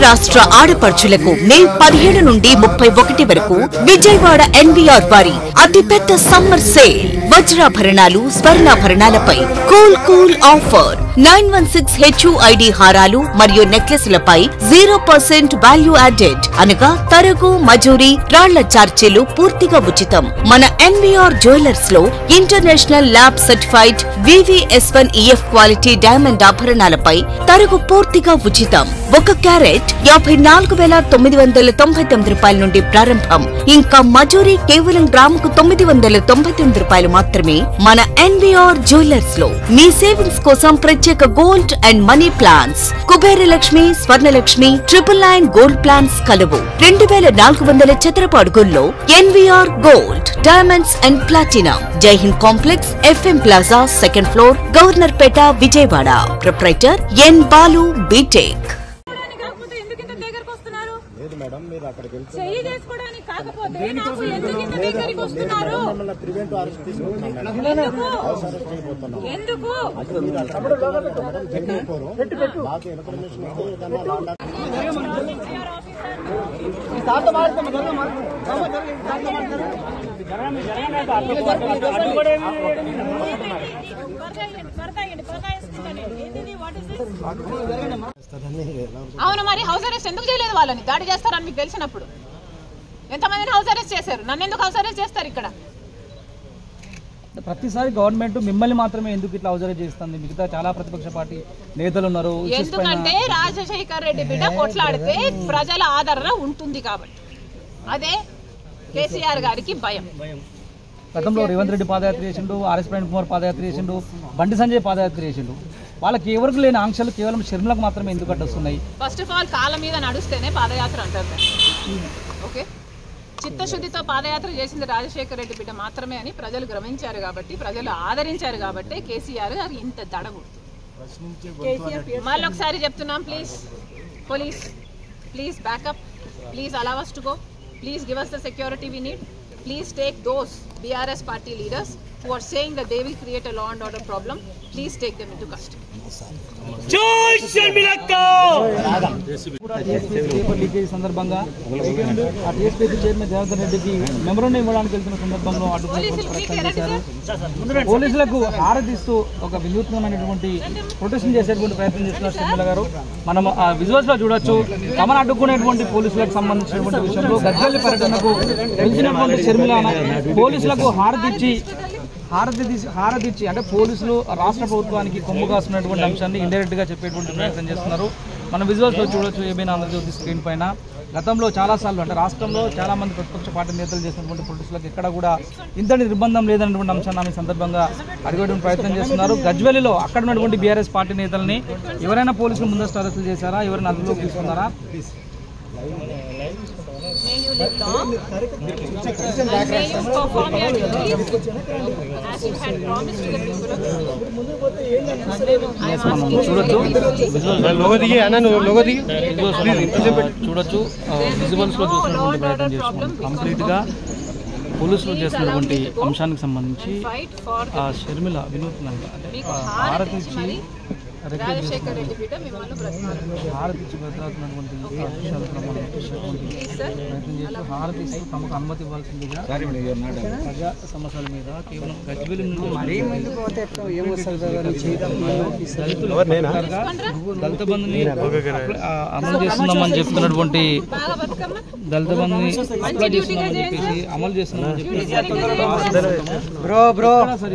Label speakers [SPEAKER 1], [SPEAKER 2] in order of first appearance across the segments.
[SPEAKER 1] రాష్ట్ర ఆడపడుచులకు మే పదిహేడు నుండి ముప్పై ఒకటి వరకు విజయవాడ ఎన్వీఆర్ వారి అతిపెద్ద సమ్మర్ సేల్ వజ్రాభరణాలు స్వర్ణాభరణాలపై cool cool offer nine one six HUID హారాలు మరియు నెక్లెస్లపై జీరో పర్సెంట్ వాల్యూ యాడెడ్ అనగా తరుగు మజూరి రాళ్ల చార్జీలు పూర్తిగా ఉచితం మన ఎన్వీఆర్ జ్యువెలర్స్ లో international lab certified VVS one EF quality diamond ఆభరణాలపై తరుగు పూర్తిగా ఉచితం ఒక క్యారెట్ యాభై నాలుగు వేల తొమ్మిది వందల తొంభై తొమ్మిది రూపాయల నుండి ప్రారంభం ఇంకా మజూరీ కేవలం గ్రాముకు తొమ్మిది వందల తొంభై తొమ్మిది రూపాయలు మాత్రమే మన ఎన్వీఆర్ జ్యువెలర్స్ లో మీ సేవింగ్స్ కోసం ప్రత్యేక gold and money plans Kubera Lakshmi Swarnalakshmi triple nine gold plans కలవు రెండు వేల నాలుగు వందల చదరపు అడుగుల్లో NVR gold diamonds and platinum Jaihind complex FM plaza second floor Governorpet Vijayawada proprietor N Balu BTech
[SPEAKER 2] చేసుకోవడానికి కాకపోతే ఎందుకు ఇంత దగ్గరకు వస్తున్నారు
[SPEAKER 3] లేదు మేడం మీరు అక్కడికి వెళ్తే
[SPEAKER 2] చెయ్యి చేసుకోవడానికి కాకపోతే నాకు ఎందుకు ఇంత దగ్గరికి వస్తున్నారు
[SPEAKER 3] మిమ్మల్ని ప్రివెంట్ అరెస్ట్ తీసుకుంటున్నాం మేడం
[SPEAKER 2] ఎందుకు
[SPEAKER 3] హౌస్ అరెస్ట్ చేయబోతున్నాం
[SPEAKER 2] ఎందుకు
[SPEAKER 3] అంటే మీరు అక్కడ పెట్టుకోవాలి మేడం చెప్పిపోరు నాకు ఇన్ఫర్మేషన్ ఇస్తే ఏదన్నా లాండా
[SPEAKER 2] అవును మరి హౌస్ అరెస్ట్ ఎందుకు చేయలేదు వాళ్ళని దాడి చేస్తారని మీకు తెలిసినప్పుడు ఎంతమందిని హౌస్ అరెస్ట్ చేశారు నన్ను ఎందుకు హౌస్ అరెస్ట్ చేస్తారు ఇక్కడ
[SPEAKER 4] ప్రతిసారి గవర్నమెంట్ మిమ్మల్ని మాత్రమే ఎందుకు ఇట్లా అవసరం చేస్తుంది మిగతా చాలా ప్రతిపక్ష పార్టీ నేతలు ఉన్నారు issues పైన
[SPEAKER 2] ఎందుకంటే రాజశేఖర్ రెడ్డి బిడ్డ కొట్లాడితే ప్రజల ఆదరణ ఉంటుంది కాబట్టి అదే కేసీఆర్ గారికి భయం
[SPEAKER 4] గతంలో రేవంత్ రెడ్డి పాదయాత్ర చేసిండు ఆర్ఎస్ ప్రవీణ్ కుమార్ పాదయాత్ర చేసిండు బండి సంజయ్ పాదయాత్ర చేసిండు వాళ్ళకి ఎవరికి లేని ఆంక్షలు కేవలం షర్మిలకు మాత్రమే ఎందుకు అడ్డొస్తున్నాయి
[SPEAKER 2] ఫస్ట్ ఆఫ్ ఆల్ కాళ్ళ మీద నడుస్తేనే పాదయాత్ర అంటారు దాన్ని. ఓకే చిత్తశుద్ధితో పాదయాత్ర చేసింది రాజశేఖర రెడ్డి బిడ్డ మాత్రమే అని ప్రజలు గమనించారు కాబట్టి ప్రజలు ఆదరించారు కాబట్టి కేసీఆర్ గారు ఇంత దడగు మళ్ళీ ఒకసారి చెప్తున్నాం please police please backup please allow to go please give us the security we need please take those BRS party leaders who are saying that they will create a law and order problem, please take them into custody.
[SPEAKER 4] కూడా TSP paper leakage సందర్భంగా ఆ tsp chairman Janardhan రెడ్డికి మెమరం ఇవ్వడానికి వెళ్తున్న సందర్భంలో అడ్డుకునే ప్రయత్నం చేశారు పోలీసులకు హారతిస్తూ ఒక వినూత్నమైనటువంటి ప్రొటెక్షన్ చేసేటువంటి ప్రయత్నం చేస్తున్నారు షర్మిల గారు మనం ఆ విజువల్స్ లో చూడొచ్చు తమను అడ్డుకునేటువంటి పోలీసులకు సంబంధించినటువంటి విషయంలో గజ్వల్లి పర్యటనకు వెళ్తున్నటువంటి షర్మిల పోలీసులకు హారతి ఇచ్చి హారతి తీసి హారతి ఇచ్చి అంటే పోలీసులు రాష్ట్ర ప్రభుత్వానికి కొమ్ము కాస్తున్నటువంటి అంశాన్ని ఇండైరెక్ట్ గా చెప్పేటువంటి ప్రయత్నం చేస్తున్నారు మనం విజువల్స్ లో చూడొచ్చు ఏమైనా ఆంధ్రజ్యోతి స్క్రీన్ పైన గతంలో చాలాసార్లు అంటే రాష్ట్రంలో చాలా మంది ప్రతిపక్ష పార్టీ నేతలు చేసినటువంటి పోలీసులకు ఎక్కడ కూడా ఇంతటి నిర్బంధం లేదన్నటువంటి అంశాన్ని ఆమె ఈ సందర్భంగా అడిగేటువంటి ప్రయత్నం చేస్తున్నారు గజ్వెలిలో అక్కడ ఉన్నటువంటి బీఆర్ఎస్ పార్టీ నేతల్ని ఎవరైనా పోలీసులు ముందస్తు అరెస్టులు చేశారా ఎవరైనా అదుపులోకి తీసుకున్నారా
[SPEAKER 2] May you live long and may you perform your duties as you had promised to the people of India. I am asking
[SPEAKER 4] చూడొచ్చు చూడొచ్చు విజువల్స్ లో చూసినటువంటి ప్రయత్నం చేస్తున్నాం కంప్లీట్ గా పోలీసులు చేస్తున్నటువంటి అంశానికి సంబంధించి
[SPEAKER 2] fight for
[SPEAKER 4] ఆ షర్మిల వినూత్నంగా అంటే
[SPEAKER 2] మీకు
[SPEAKER 4] ఆ
[SPEAKER 2] హారతి
[SPEAKER 4] హారతి
[SPEAKER 2] ఇచ్చి
[SPEAKER 4] ఇచ్చి
[SPEAKER 2] మరి రాజశేఖర్ రెడ్డి బిడ్డ మిమ్మల్ని బ్రతిమాలు
[SPEAKER 4] హారతి ఇచ్చి బెదరాతున్నటువంటి ఆ విషయాలు మనం చూసేటువంటి ప్రయత్నం చేస్తూ హారతి ఇస్తూ తమకు అనుమతి ఇవ్వాల్సిందిగా ప్రజా సమస్యల మీద కేవలం గజ్వేలి నుండి దళితులు దళిత బంధుని ఆ, అమలు చేస్తున్నామని చెప్తున్నటువంటి
[SPEAKER 2] బాగా బతుకమ్మ
[SPEAKER 4] దళిత బంధుని అప్లై చేస్తున్నామని చెప్పేసి అమలు చేస్తున్నామని చెప్పేసి
[SPEAKER 2] బ్రో బ్రో
[SPEAKER 4] సరే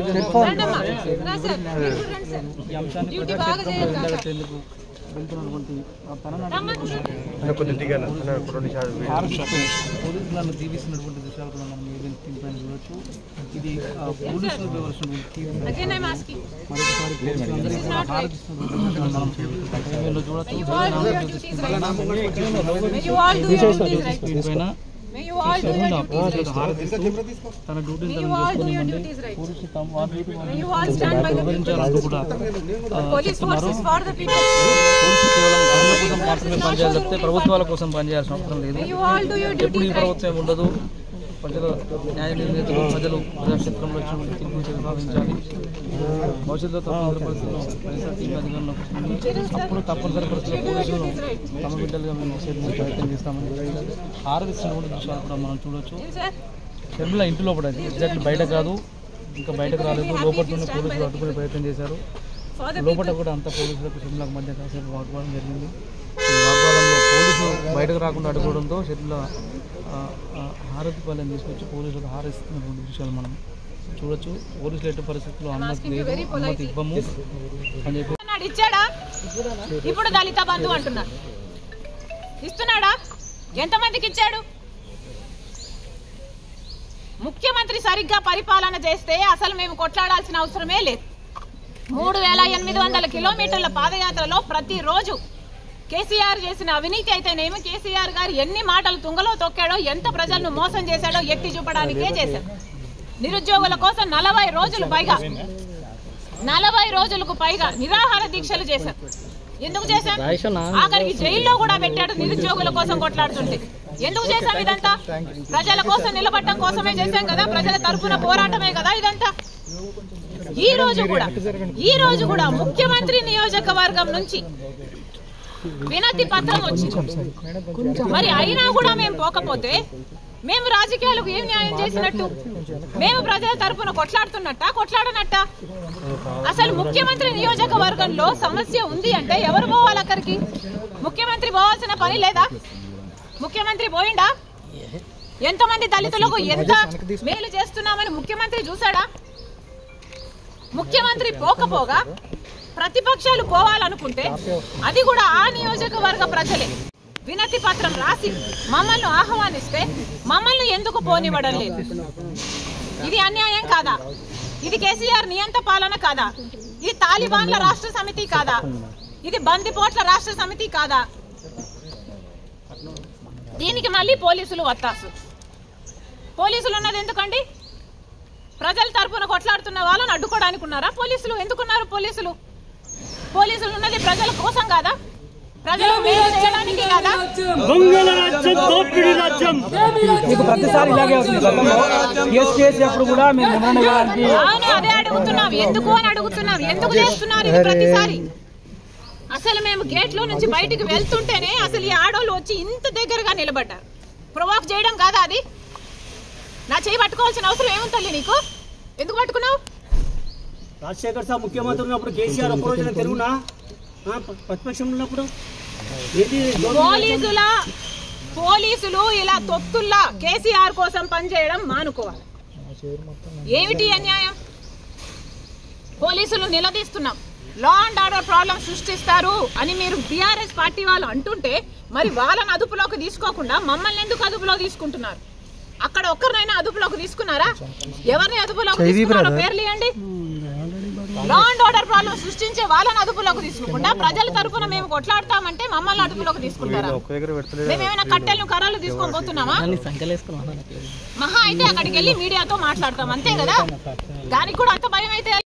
[SPEAKER 4] ఈ అంశాన్ని ప్రజాక్షేత్రంలో ఎండగట్టేందుకు వెళ్తున్నటువంటి ఆ తనను ఆరోపిస్తూ పోలీసులను దీవిస్తున్నటువంటి దృశ్యాలు కూడా మనం ఈ స్క్రీన్ పైన చూడొచ్చు ఇది ఆ, పోలీసులు వివరిస్తున్నటువంటి తీరు
[SPEAKER 2] అగైన్ ఐఎమ్ ఆస్కింగ్
[SPEAKER 4] మరొకసారి పోలీసులందరికీ కూడా హారతిస్తున్నటువంటి దృశ్యాలు మనం టీవీలో చూడొచ్చు
[SPEAKER 2] May you all do your duties right.
[SPEAKER 4] Screen పైన
[SPEAKER 2] May you all do your duties
[SPEAKER 4] పోలీసులకు హారతిస్తూ తన డ్యూటీని
[SPEAKER 2] May
[SPEAKER 4] తను
[SPEAKER 2] you all do your
[SPEAKER 4] చేసుకోనివ్వండి
[SPEAKER 2] duties right.
[SPEAKER 4] పోలీసులు తమ వారి డ్యూటీ వాళ్ళు
[SPEAKER 2] May you all stand by the people.
[SPEAKER 4] వివరించాలంటూ కూడా ఆ,
[SPEAKER 2] Police force is for the people.
[SPEAKER 4] పోలీసులు కేవలం ప్రజల కోసం మాత్రమే పనిచేయాలి తప్పితే ప్రభుత్వాల కోసం పనిచేయాల్సిన అవసరం లేదు
[SPEAKER 2] May you all do your
[SPEAKER 4] ఎప్పుడు ఈ
[SPEAKER 2] duties right.
[SPEAKER 4] ప్రభుత్వం ఉండదు ప్రజల న్యాయ నిర్ణేతలు ప్రజలు ప్రజాక్షేత్రంలో వచ్చినటువంటి తీర్పు చర్య సాధించాలి భవిష్యత్తులో తప్పనిసరి పరిస్థితుల్లో వైఎస్ఆర్ టీపీ అధికారంలోకి వస్తుంది అప్పుడు తప్పనిసరి పరిస్థితుల్లో పోలీసులు తమ బిడ్డలుగా మేము చేసే ప్రయత్నం చేస్తామని ఆరోపిస్తున్న దృశ్యాలు కూడా మనం చూడొచ్చు షర్మిల ఇంటి లోపల ఎగ్జాక్ట్లీ బయట కాదు ఇంకా బయటకు రాలేదు లోపలతోనే పోలీసులు అడ్డుకునే ప్రయత్నం చేశారు లోపల కూడా అంత పోలీసులకు షర్మిలకు మధ్య కాసేపు వాగ్వాదం జరిగింది ఈ వాగ్వాదంలో పోలీసులు బయటకు రాకుండా అడ్డుకోవడంతో షర్మిల ఆ, ఆ, హారతి పల్లెని తీసుకొచ్చి పోలీసులకు హారతిస్తున్నటువంటి దృశ్యాలు మనం చూడొచ్చు పోలీసులు ఎట్టి పరిస్థితుల్లో అనుమతి లేదు అనుమతి ఇవ్వము అని చెప్పి
[SPEAKER 2] అన్నాడు ఇచ్చాడా ఇప్పుడు దళిత బంధు అంటున్నాడు ఇస్తున్నాడా ఎంతమందికి ఇచ్చాడు ముఖ్యమంత్రి సరిగ్గా పరిపాలన చేస్తే అసలు మేము కొట్లాడాల్సిన అవసరమే లేదు మూడు వేల ఎనిమిది వందల కిలోమీటర్ల పాదయాత్రలో ప్రతిరోజు కేసీఆర్ చేసిన అవినీతి అయితేనేమి కేసీఆర్ గారు ఎన్ని మాటలు తుంగలో తొక్కాడో ఎంత ప్రజలను మోసం చేశాడో ఎత్తి చూపడానికే చేశారు నిరుద్యోగుల కోసం నలభై రోజులు పైగా నలభై రోజులకు పైగా నిరాహార దీక్షలు చేశారు ఎందుకు చేశారు ఆఖరికి జైల్లో కూడా పెట్టాడు నిరుద్యోగుల కోసం కొట్లాడుతుంటే ఎందుకు చేశాం ఇదంతా ప్రజల కోసం నిలబడటం కోసమే చేశాం కదా ప్రజల తరఫున పోరాటమే కదా ఇదంతా ఈ రోజు కూడా ఈ రోజు కూడా ముఖ్యమంత్రి నియోజకవర్గం నుంచి వినతి పత్రం వచ్చింది మరి అయినా కూడా మేము పోకపోతే మేము రాజకీయాలకు ఏం న్యాయం చేసినట్టు మేము ప్రజల తరపున కొట్లాడుతున్నట్ట కొట్లాడనట్ట అసలు ముఖ్యమంత్రి నియోజకవర్గంలో సమస్య ఉంది అంటే ఎవరు పోవాలి అక్కడికి ముఖ్యమంత్రి పోవాల్సిన పని లేదా ముఖ్యమంత్రి పోయిండా ఎంతమంది దళితులకు ఎంత మేలు చేస్తున్నామని ముఖ్యమంత్రి చూసాడా ముఖ్యమంత్రి పోకపోగా ప్రతిపక్షాలు పోవాలనుకుంటే అది కూడా ఆ నియోజకవర్గ ప్రజలే వినతి పత్రం రాసి మమ్మల్ని ఆహ్వానిస్తే మమ్మల్ని ఎందుకు పోనివ్వడం లేదు ఇది అన్యాయం కాదా ఇది కేసీఆర్ నియంత పాలన కాదా ఇది తాలిబాన్ల రాష్ట్ర సమితి కాదా ఇది బందిపోట్ల రాష్ట్ర సమితి కాదా దీనికి మళ్ళీ పోలీసులు వత్తాసు పోలీసులు ఉన్నది ఎందుకండి ప్రజల తరపున కొట్లాడుతున్న వాళ్ళని అడ్డుకోవడానికి ఉన్నారా పోలీసులు ఎందుకున్నారు పోలీసులు పోలీసులు ఉన్నది ప్రజల కోసం కాదా ప్రజలు మేలు చేయడానికి కాదా
[SPEAKER 4] మీకు ప్రతిసారి ఇలాగే అవుతుంది గతంలో కేసు చేసేటప్పుడు కూడా మేము నిర్ణయం ఇవ్వడానికి
[SPEAKER 2] అవును అదే అడుగుతున్నాం ఎందుకు అని అడుగుతున్నాం ఎందుకు చేస్తున్నారు ఇది ప్రతిసారి అసలు మేము గేట్ లో నుంచి బయటికి వెళ్తుంటేనే అసలు ఈ ఆడోళ్ళు వచ్చి ఇంత దగ్గరగా నిలబడ్డారు ప్రొవాక్ చేయడం కాదా అది నా చేయి పట్టుకోవాల్సిన అవసరం ఏముంది తల్లి నీకు ఎందుకు పట్టుకున్నావు
[SPEAKER 5] రాజశేఖర్ సార్ ముఖ్యమంత్రి ఉన్నప్పుడు కేసీఆర్ ఒక్క రోజున తిరుగునా ఆ, ప్ర- ప్రతిపక్షంలో ఉన్నప్పుడు ఏంటి
[SPEAKER 2] పోలీసుల పోలీసులు ఇలా తొత్తుల్లా కేసీఆర్ కోసం పనిచేయడం మానుకోవాలి ఏమిటి అన్యాయం పోలీసులు నిలదీస్తున్నాం లా అండ్ ఆర్డర్ ప్రాబ్లం సృష్టిస్తారు అని మీరు బీఆర్ఎస్ పార్టీ వాళ్ళు అంటుంటే మరి వాళ్ళని అదుపులోకి తీసుకోకుండా మమ్మల్ని ఎందుకు అదుపులో తీసుకుంటున్నారు అక్కడ ఒక్కరినైనా అదుపులోకి తీసుకున్నారా ఎవరిని అదుపులోకి తీసుకున్నారో పేర్లు ఇవ్వండి లా అండ్ ఆర్డర్ ప్రాబ్లం సృష్టించే వాళ్ళని అదుపులోకి తీసుకోకుండా ప్రజల తరపున మేము కొట్లాడతామంటే మమ్మల్ని అదుపులోకి తీసుకుంటారా మేమేమైనా కట్టెలను కర్రలు తీసుకొని పోతున్నామా మహా అయితే అక్కడికి వెళ్ళి మీడియాతో మాట్లాడతాం అంతే కదా దానికి కూడా అంత భయం అయితే